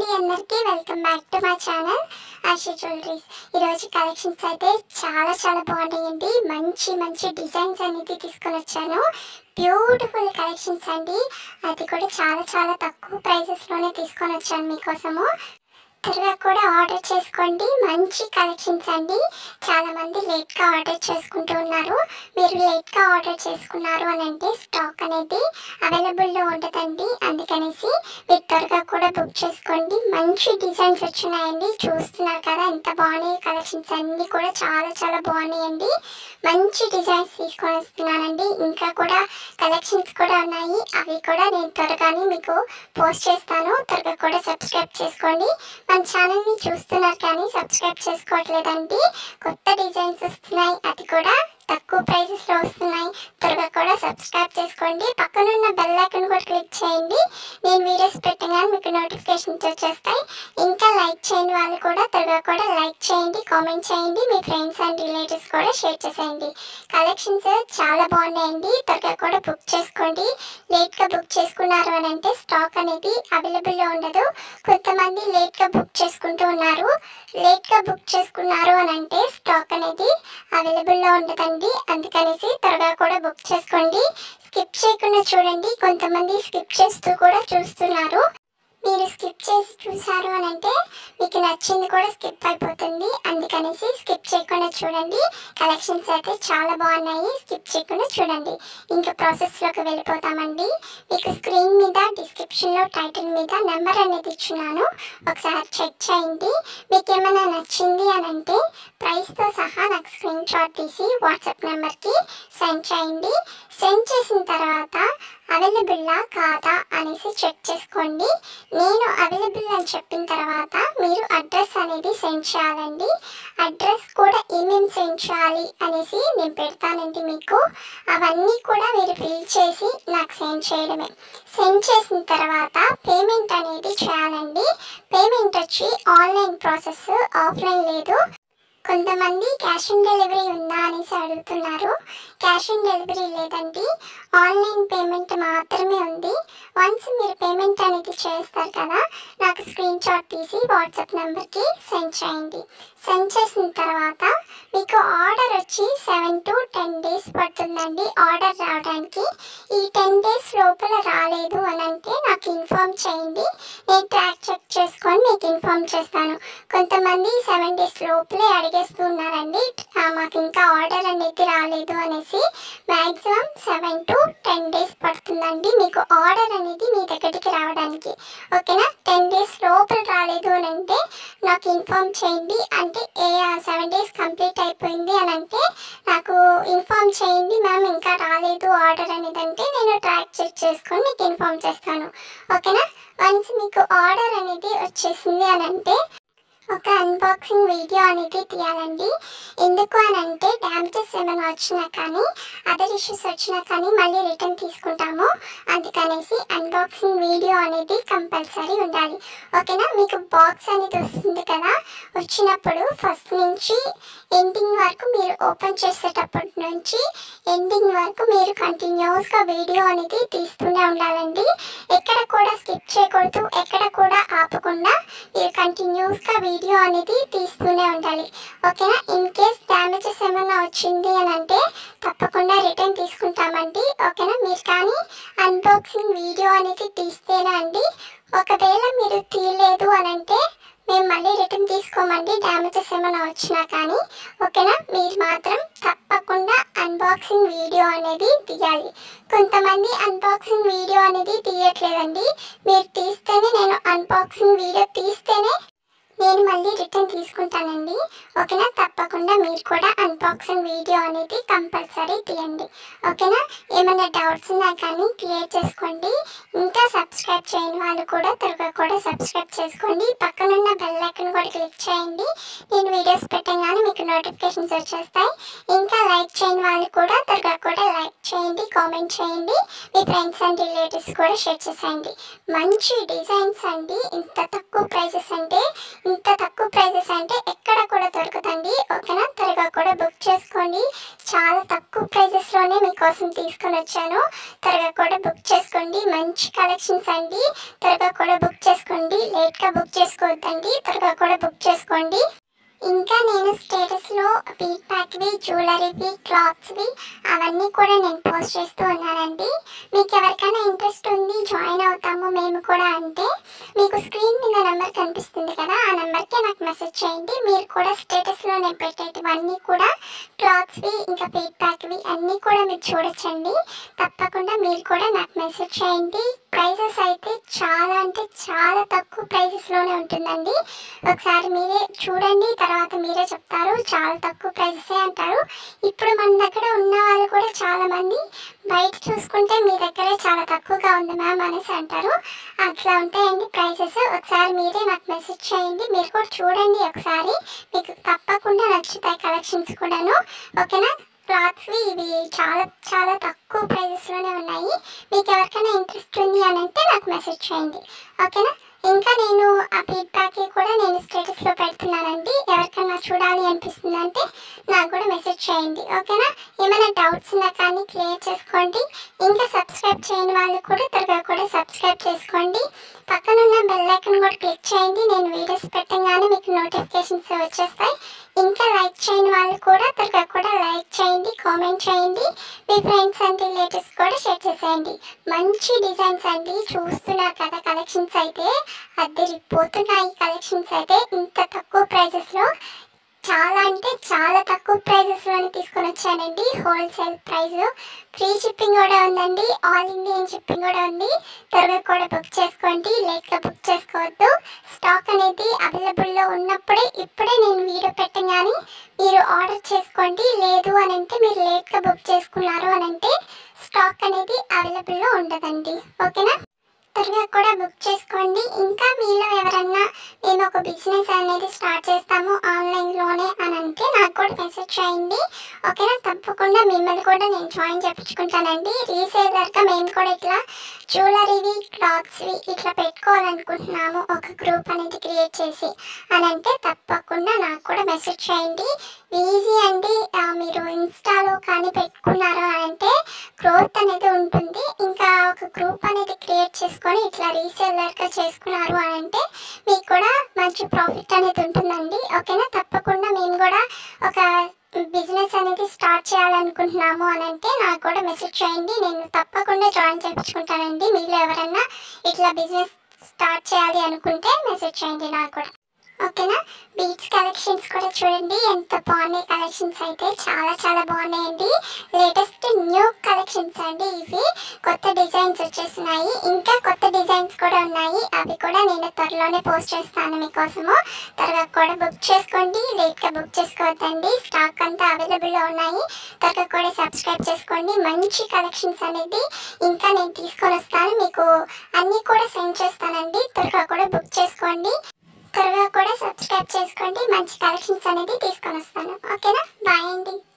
అందరికీ welcome back to my channel Ashi jewelleries ఈరోజు collections అయితే చాలా చాలా బాగున్నాయండి మంచి మంచి డిజైన్స్ అనేది తీసుకొని వచ్చాను బ్యూటిఫుల్ కలెక్షన్స్ అండి అది కూడా చాలా చాలా తక్కువ ప్రైజెస్లోనే తీసుకొని వచ్చాను మీకోసము త్వరగా కూడా ఆర్డర్ చేసుకోండి మంచి కలెక్షన్స్ అండి చాలా మంది లేట్గా ఆర్డర్ చేసుకుంటూ ఉన్నారు మీరు లేట్గా ఆర్డర్ చేసుకున్నారు అని అంటే స్టాక్ అనేది అవైలబుల్లో ఉండదండి అందుకనేసి మీరు త్వరగా కూడా బుక్ చేసుకోండి మంచి డిజైన్స్ వచ్చినాయండి చూస్తున్నారు కదా ఎంత బాగున్నాయి కలెక్షన్స్ అన్నీ కూడా చాలా చాలా బాగున్నాయండి మంచి డిజైన్స్ తీసుకొని వస్తున్నానండి ఇంకా కూడా కలెక్షన్స్ కూడా ఉన్నాయి అవి కూడా నేను త్వరగానే మీకు పోస్ట్ చేస్తాను త్వరగా కూడా సబ్స్క్రైబ్ చేసుకోండి మన ఛానల్ని చూస్తున్నారు కానీ సబ్స్క్రైబ్ చేసుకోవట్లేదండి కొత్త డిజైన్స్ వస్తున్నాయి అది కూడా తక్కువ ప్రైజెస్లో వస్తున్నాయి త్వరగా కూడా సబ్స్క్రైబ్ చేసుకోండి పక్కనున్న బెల్ ఐకన్ కూడా క్లిక్ చేయండి నేను వీడియోస్ పెట్టగానే మీకు నోటిఫికేషన్స్ వచ్చేస్తాయి ఇంకా లైక్ చేయని వాళ్ళు కూడా త్వరగా కూడా లైక్ చేయండి కామెంట్ చేయండి మీ ఫ్రెండ్స్ అండ్ రిలేటివ్స్ కూడా షేర్ చేసేయండి కలెక్షన్స్ చాలా బాగున్నాయండి త్వరగా కూడా బుక్ చేసుకోండి లేట్గా బుక్ చేసుకున్నారు అని అంటే స్టాక్ అనేది అవైలబుల్లో ఉండదు కొంతమంది లేట్గా బుక్ చేసుకుంటూ ఉన్నారు లేట్గా బుక్ చేసుకున్నారు అని అంటే స్టాక్ అనేది అవైలబుల్లో ఉండదండి అందుకనేసి త్వరగా కూడా బుక్ చేసుకోండి స్కిప్ చేయకుండా చూడండి కొంతమంది స్కిప్ చేస్తూ కూడా చూస్తున్నారు మీరు స్కిప్ చేసి చూసారు అని అంటే మీకు నచ్చింది కూడా స్కిప్ అయిపోతుంది అందుకనేసి స్కిప్ చేయకుండా చూడండి కలెక్షన్స్ అయితే చాలా బాగున్నాయి స్కిప్ చేయకుండా చూడండి ఇంకా ప్రాసెస్లోకి వెళ్ళిపోతామండి మీకు స్క్రీన్ మీద డిస్క్రిప్షన్లో టైటిల్ మీద నెంబర్ అనేది ఇచ్చున్నాను ఒకసారి చెక్ చేయండి మీకు ఏమైనా నచ్చింది అని అంటే ప్రైస్తో సహా నాకు స్క్రీన్ షాట్ తీసి వాట్సాప్ నెంబర్కి సెండ్ చేయండి సెండ్ చేసిన తర్వాత అవైలబుల్లా కాదా అనేసి చెక్ చేసుకోండి నేను అవైలబుల్ అని చెప్పిన తర్వాత మీరు అడ్రస్ అనేది సెండ్ చేయాలండి అడ్రస్ కూడా ఏమేమి సెండ్ చేయాలి అనేసి నేను పెడతానండి మీకు అవన్నీ కూడా మీరు ఫిల్ చేసి నాకు సెండ్ చేయడమే సెండ్ చేసిన తర్వాత పేమెంట్ అనేది చేయాలండి పేమెంట్ వచ్చి ఆన్లైన్ ప్రాసెస్ ఆఫ్లైన్ లేదు కొంతమంది క్యాష్ ఆన్ డెలివరీ ఉందా అనేసి అడుగుతున్నారు క్యాష్ ఆన్ డెలివరీ లేదండి ఆన్లైన్ పేమెంట్ మాత్రమే ఉంది వన్స్ మీరు పేమెంట్ అనేది చేస్తారు కదా నాకు స్క్రీన్ షాట్ తీసి వాట్సాప్ నెంబర్కి సెండ్ చేయండి సెండ్ చేసిన తర్వాత మీకు ఆర్డర్ వచ్చి సెవెన్ టు టెన్ డేస్ పడుతుందండి ఆర్డర్ రావడానికి ఈ టెన్ డేస్ లోపల రాలేదు అని అంటే నాకు ఇన్ఫామ్ చేయండి నేను ట్రాక్ చెక్ చేసుకొని మీకు ఇన్ఫామ్ చేస్తాను కొంతమంది సెవెన్ డేస్ లోపలే అడిగేస్తున్నారండి ఆ, మాకు ఇంకా ఆర్డర్ అనేది రాలేదు అనేసి maximum seven to ten days పడుతుందండి మీకు ఆర్డర్ అనేది మీ దగ్గరికి రావడానికి ఓకేనా టెన్ డేస్ లోపల రాలేదు అని అంటే నాకు ఇన్ఫామ్ చేయండి అంటే ఏ సెవెన్ డేస్ కంప్లీట్ అయిపోయింది అని అంటే నాకు ఇన్ఫామ్ చేయండి మ్యామ్ ఇంకా రాలేదు ఆర్డర్ అనేది అంటే నేను ట్రాక్ చెక్ చేసుకొని మీకు ఇన్ఫామ్ చేస్తాను ఓకేనా వన్స్ మీకు ఆర్డర్ అనేది వచ్చేసింది అని అంటే ఒక అన్బాక్సింగ్ వీడియో అనేది తీయాలండి ఎందుకు అని అంటే డ్యామేజెస్ ఏమైనా వచ్చినా కానీ అదర్ ఇష్యూస్ వచ్చినా కానీ మళ్ళీ రిటర్న్ తీసుకుంటాము అందుకనేసి అన్బాక్సింగ్ వీడియో అనేది కంపల్సరీ ఉండాలి ఓకేనా మీకు బాక్స్ అనేది వస్తుంది కదా వచ్చినప్పుడు ఫస్ట్ నుంచి ఎండింగ్ వరకు మీరు ఓపెన్ చేసేటప్పటి నుంచి ఎండింగ్ వరకు మీరు కంటిన్యూస్గా వీడియో అనేది తీస్తూనే ఉండాలండి ఎక్కడ కూడా స్కిప్ చేయకూడదు ఎక్కడ కూడా ఆపకుండా మీరు కంటిన్యూస్గా వీడియో అనేది తీస్తూనే ఉండాలి ఓకేనా ఇన్ కేస్ డ్యామేజెస్ ఏమైనా వచ్చింది అని అంటే తప్పకుండా రిటర్న్ తీసుకుంటామండి ఓకేనా మీరు కానీ అన్బాక్సింగ్ వీడియో అనేది తీస్తేనే అండి ఒకవేళ మీరు తీయలేదు అని అంటే మేము మళ్ళీ రిటర్న్ తీసుకోమండి డ్యామేజెస్ ఏమైనా వచ్చినా కానీ ఓకేనా మీరు మాత్రం తప్పకుండా అన్బాక్సింగ్ వీడియో అనేది తీయాలి కొంతమంది అన్బాక్సింగ్ వీడియో అనేది తీయట్లేదండి మీరు తీస్తేనే నేను అన్బాక్సింగ్ వీడియో తీస్తేనే నేను మళ్ళీ రిటర్న్ తీసుకుంటానండి ఓకేనా తప్పకుండా మీరు కూడా అన్బాక్సింగ్ వీడియో అనేది కంపల్సరీ తీయండి ఓకేనా ఏమైనా డౌట్స్ ఉన్నా కానీ క్లియర్ చేసుకోండి ఇంకా సబ్స్క్రైబ్ చేయని వాళ్ళు కూడా త్వరగా కూడా సబ్స్క్రైబ్ చేసుకోండి పక్కనున్న బెల్ ఐకన్ కూడా క్లిక్ చేయండి నేను వీడియోస్ పెట్టగానే మీకు నోటిఫికేషన్స్ వచ్చేస్తాయి ఇంకా లైక్ చేయని వాళ్ళు కూడా త్వరగా కూడా లైక్ చేయండి కామెంట్ చేయండి మీ ఫ్రెండ్స్ అండ్ రిలేటివ్స్ కూడా షేర్ చేసేయండి మంచి డిజైన్స్ అండి ఇంత తక్కువ ప్రైజెస్ అంటే ఇంత తక్కువ ప్రైజెస్ అంటే ఎక్కడ కూడా దొరకదండి ఓకేనా త్వరగా కూడా బుక్ చేసుకోండి చాలా తక్కువ ప్రైజెస్లోనే మీకోసం తీసుకొని వచ్చాను త్వరగా కూడా బుక్ చేసుకోండి మంచి కలెక్షన్స్ అండి త్వరగా కూడా బుక్ చేసుకోండి లేట్గా బుక్ చేసుకోవద్దండి త్వరగా కూడా బుక్ చేసుకోండి ఇంకా నేను స్టేటస్లో ఫీడ్బ్యాక్వి జ్యువెలరీవి క్లాత్స్వి అవన్నీ కూడా నేను పోస్ట్ చేస్తూ ఉన్నానండి మీకు ఎవరికైనా ఇంట్రెస్ట్ ఉంది జాయిన్ అవుతాము మేము కూడా అంటే మీకు స్క్రీన్ మీద నెంబర్ కనిపిస్తుంది కదా ఆ నెంబర్కి నాకు మెసేజ్ చేయండి మీరు కూడా స్టేటస్లో నేను పెట్టేటివన్నీ కూడా క్లాత్స్వి ఇంకా ఫీడ్బ్యాక్వి అన్నీ కూడా మీరు చూడొచ్చండి తప్పకుండా మీరు కూడా నాకు మెసేజ్ చేయండి ప్రైజెస్ అయితే చాలా అంటే చాలా తక్కువ ప్రైజెస్లోనే ఉంటుందండి ఒకసారి మీరే చూడండి తర్వాత మీరే చెప్తారు చాలా తక్కువ ప్రైజెసే అంటారు ఇప్పుడు మన దగ్గర ఉన్న వాళ్ళు కూడా చాలా మంది బయట చూసుకుంటే మీ దగ్గరే చాలా తక్కువగా ఉంది మ్యామ్ అనేసి అంటారు అట్లా ఉంటాయండి ప్రైజెస్ ఒకసారి మీరే నాకు మెసేజ్ చేయండి మీరు కూడా చూడండి ఒకసారి మీకు తప్పకుండా నచ్చుతాయి కలెక్షన్స్ కూడాను ఓకేనా క్లాత్స్వి ఇవి చాలా చాలా తక్కువ ప్రైజెస్లోనే ఉన్నాయి మీకు ఎవరికైనా ఇంట్రెస్ట్ ఉంది అని అంటే నాకు మెసేజ్ చేయండి ఓకేనా ఇంకా నేను ఆ ఫీడ్బ్యాక్ కూడా నేను స్టేటస్లో పెడుతున్నానండి ఎవరికైనా చూడాలి అనిపిస్తుంది అంటే నాకు కూడా మెసేజ్ చేయండి ఓకేనా ఏమైనా డౌట్స్ ఉన్నా కానీ క్లియర్ చేసుకోండి ఇంకా సబ్స్క్రైబ్ చేయని వాళ్ళు కూడా త్వరగా కూడా సబ్స్క్రైబ్ చేసుకోండి పక్కన ఉన్న బెల్ ఐకన్ కూడా క్లిక్ చేయండి నేను వీడియోస్ పెట్టగానే మీకు నోటిఫికేషన్స్ వచ్చేస్తాయి ఇంకా లైక్ చేయని వాళ్ళు కూడా త్వరగా కూడా లైక్ చేయండి కామెంట్ చేయండి మీ ఫ్రెండ్స్ అండ్ రిలేటివ్స్ కూడా షేర్ చేసేయండి మంచి డిజైన్స్ అండి చూస్తున్నారు కదా కలెక్షన్స్ అయితే అద్దరిపోతున్నాయి కలెక్షన్స్ అయితే ఇంత తక్కువ ప్రైజెస్లో చాలా అంటే చాలా తక్కువ ప్రైజెస్లోనే తీసుకొని వచ్చానండి హోల్సేల్ ప్రైస్ ఫ్రీ షిప్పింగ్ కూడా ఉందండి ఆల్ ఇండియన్ షిప్పింగ్ కూడా ఉంది త్వరగా కూడా బుక్ చేసుకోండి లేట్గా బుక్ చేసుకోవద్దు స్టాక్ అనేది అవైలబుల్లో ఉన్నప్పుడే ఇప్పుడే నేను వీడియో పెట్టగానే మీరు ఆర్డర్ చేసుకోండి లేదు అని అంటే మీరు లేట్గా బుక్ చేసుకున్నారు అని అంటే స్టాక్ అనేది అవైలబుల్లో ఉండదండి ఓకేనా త్వరగా కూడా బుక్ చేసుకోండి ఇంకా మీలో ఎవరన్నా మేము ఒక బిజినెస్ అనేది స్టార్ట్ చేస్తాము ఆన్లైన్లోనే అని అంటే నాకు కూడా మెసేజ్ చేయండి ఓకేనా తప్పకుండా మిమ్మల్ని కూడా నేను జాయిన్ చేయించుకుంటానండి రీసేలర్గా మేము కూడా ఇట్లా జ్యువెలరీవి క్లాత్స్వి ఇట్లా పెట్టుకోవాలనుకుంటున్నాము ఒక గ్రూప్ అనేది క్రియేట్ చేసి అని అంటే తప్పకుండా నాకు కూడా మెసేజ్ చేయండి ఈజీ అండి ఆ, మీరు ఇన్స్టాలో కానీ పెట్టుకున్నారు అని అంటే గ్రోత్ అనేది ఉంటుంది ఇంకా ఒక గ్రూప్ అనేది క్రియేట్ చేసుకొని ఇట్లా రీసేలర్గా చేసుకున్నారు అని అంటే మీకు కూడా మంచి ప్రాఫిట్ అనేది ఉంటుందండి ఓకేనా తప్పకుండా మేము కూడా ఒక బిజినెస్ అనేది స్టార్ట్ చేయాలనుకుంటున్నాము అని అంటే నాకు కూడా మెసేజ్ చేయండి నేను తప్పకుండా జాయిన్ చేయించుకుంటానండి మీలో ఎవరైనా ఇట్లా బిజినెస్ స్టార్ట్ చేయాలి అనుకుంటే మెసేజ్ చేయండి నాకు కూడా ఓకేనా బీట్స్ కలెక్షన్స్ కూడా చూడండి ఎంత బాగున్నాయి కలెక్షన్స్ అయితే చాలా చాలా బాగున్నాయండి లేటెస్ట్ న్యూ కలెక్షన్స్ అండి ఇవి కొత్త డిజైన్స్ వచ్చేసినాయి ఇంకా కొత్త డిజైన్స్ కూడా ఉన్నాయి అవి కూడా నేను త్వరలోనే పోస్ట్ చేస్తాను మీకోసము త్వరగా కూడా బుక్ చేసుకోండి లేట్గా బుక్ చేసుకోవద్దండి స్టాక్ అంతా అవైలబుల్లో ఉన్నాయి త్వరగా కూడా సబ్స్క్రైబ్ చేసుకోండి మంచి కలెక్షన్స్ అనేది ఇంకా నేను తీసుకొని వస్తాను మీకు అన్నీ కూడా సెండ్ చేస్తానండి త్వరగా కూడా బుక్ చేసుకోండి త్వరగా కూడా సబ్స్క్రైబ్ చేసుకోండి మంచి కలెక్షన్స్ అనేది తీసుకొని వస్తాను ఓకేనా బాయ్ అండి